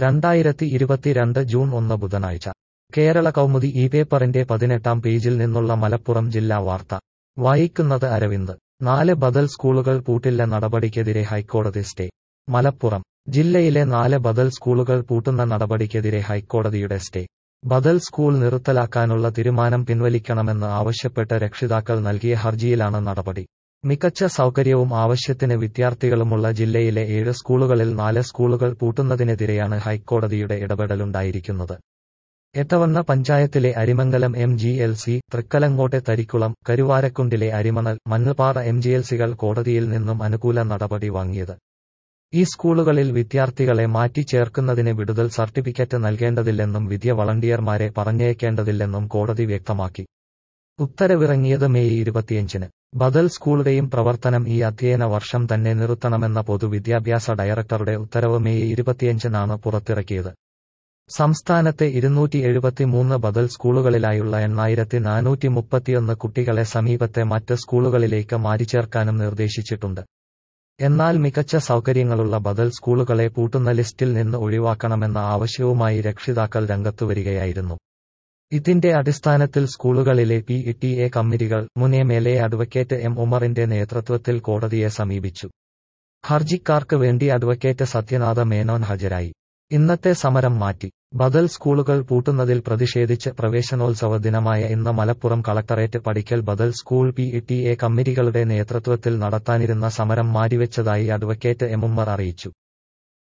രണ്ടായിരത്തി ഇരുപത്തിരണ്ട് ജൂൺ ഒന്ന് ബുധനാഴ്ച കേരള കൗമുദി ഈ പേപ്പറിന്റെ പതിനെട്ടാം പേജിൽ നിന്നുള്ള മലപ്പുറം ജില്ലാ വാർത്ത വായിക്കുന്നത് അരവിന്ദ് നാല് ബദൽ സ്കൂളുകൾ പൂട്ടില്ല നടപടിക്കെതിരെ ഹൈക്കോടതി സ്റ്റേ മലപ്പുറം ജില്ലയിലെ നാല് ബദൽ സ്കൂളുകൾ പൂട്ടുന്ന നടപടിക്കെതിരെ ഹൈക്കോടതിയുടെ സ്റ്റേ ബദൽ സ്കൂൾ നിർത്തലാക്കാനുള്ള തീരുമാനം പിൻവലിക്കണമെന്ന് ആവശ്യപ്പെട്ട് രക്ഷിതാക്കൾ നൽകിയ ഹർജിയിലാണ് നടപടി മികച്ച സൗകര്യവും ആവശ്യത്തിന് വിദ്യാർത്ഥികളുമുള്ള ജില്ലയിലെ ഏഴ് സ്കൂളുകളിൽ നാല് സ്കൂളുകൾ പൂട്ടുന്നതിനെതിരെയാണ് ഹൈക്കോടതിയുടെ ഇടപെടലുണ്ടായിരിക്കുന്നത് എട്ടവണ്ണ പഞ്ചായത്തിലെ Arimangalam M G L C തൃക്കലങ്കോട്ടെ തരിക്കുളം കരുവാരക്കുണ്ടിലെ Arimanal Mannupara M G L സികൾ കോടതിയിൽ നിന്നും അനുകൂല നടപടി വാങ്ങിയത് ഈ സ്കൂളുകളിൽ വിദ്യാർത്ഥികളെ മാറ്റി ചേർക്കുന്നതിന് വിടുതൽ സർട്ടിഫിക്കറ്റ് നൽകേണ്ടതില്ലെന്നും വിദ്യ വളണ്ടിയർമാരെ പറഞ്ഞയക്കേണ്ടതില്ലെന്നും കോടതി വ്യക്തമാക്കി ഉത്തരവിറങ്ങിയത് മെയ് ഇരുപത്തിയഞ്ചിന് ബദൽ സ്കൂളുടെയും പ്രവർത്തനം ഈ അധ്യയന വർഷം തന്നെ നിർത്തണമെന്ന പൊതുവിദ്യാഭ്യാസ ഡയറക്ടറുടെ ഉത്തരവ് മെയ് ഇരുപത്തിയഞ്ചിനാണ് പുറത്തിറക്കിയത് സംസ്ഥാനത്തെ ഇരുന്നൂറ്റി എഴുപത്തിമൂന്ന് ബദൽ സ്കൂളുകളിലായുള്ള എണ്ണായിരത്തി നാനൂറ്റി മുപ്പത്തിയൊന്ന് കുട്ടികളെ സമീപത്തെ മറ്റ് സ്കൂളുകളിലേക്ക് മാറ്റിച്ചേർക്കാനും നിർദ്ദേശിച്ചിട്ടുണ്ട് എന്നാൽ മികച്ച സൗകര്യങ്ങളുള്ള ബദൽ സ്കൂളുകളെ പൂട്ടുന്ന ലിസ്റ്റിൽ നിന്ന് ഒഴിവാക്കണമെന്ന ആവശ്യവുമായി രക്ഷിതാക്കൾ രംഗത്തുവരികയായിരുന്നു ഇതിന്റെ അടിസ്ഥാനത്തിൽ സ്കൂളുകളിലെ പി ടി എ കമ്മിറ്റികൾ മുൻ M L A advocate M ഉമറിന്റെ നേതൃത്വത്തിൽ കോടതിയെ സമീപിച്ചു ഹർജിക്കാർക്ക് വേണ്ടി അഡ്വക്കേറ്റ് സത്യനാഥ മേനോൻ ഹാജരായി ഇന്നത്തെ സമരം മാറ്റി ബദൽ സ്കൂളുകൾ പൂട്ടുന്നതിൽ പ്രതിഷേധിച്ച് പ്രവേശനോത്സവ ദിനമായ ഇന്ന് മലപ്പുറം കളക്ടറേറ്റ് പടിക്കൽ ബദൽ സ്കൂൾ പി ടി എ കമ്മിറ്റികളുടെ നേതൃത്വത്തിൽ നടത്താനിരുന്ന സമരം മാറ്റിവെച്ചതായി അഡ്വക്കേറ്റ് എം ഉമ്മർ അറിയിച്ചു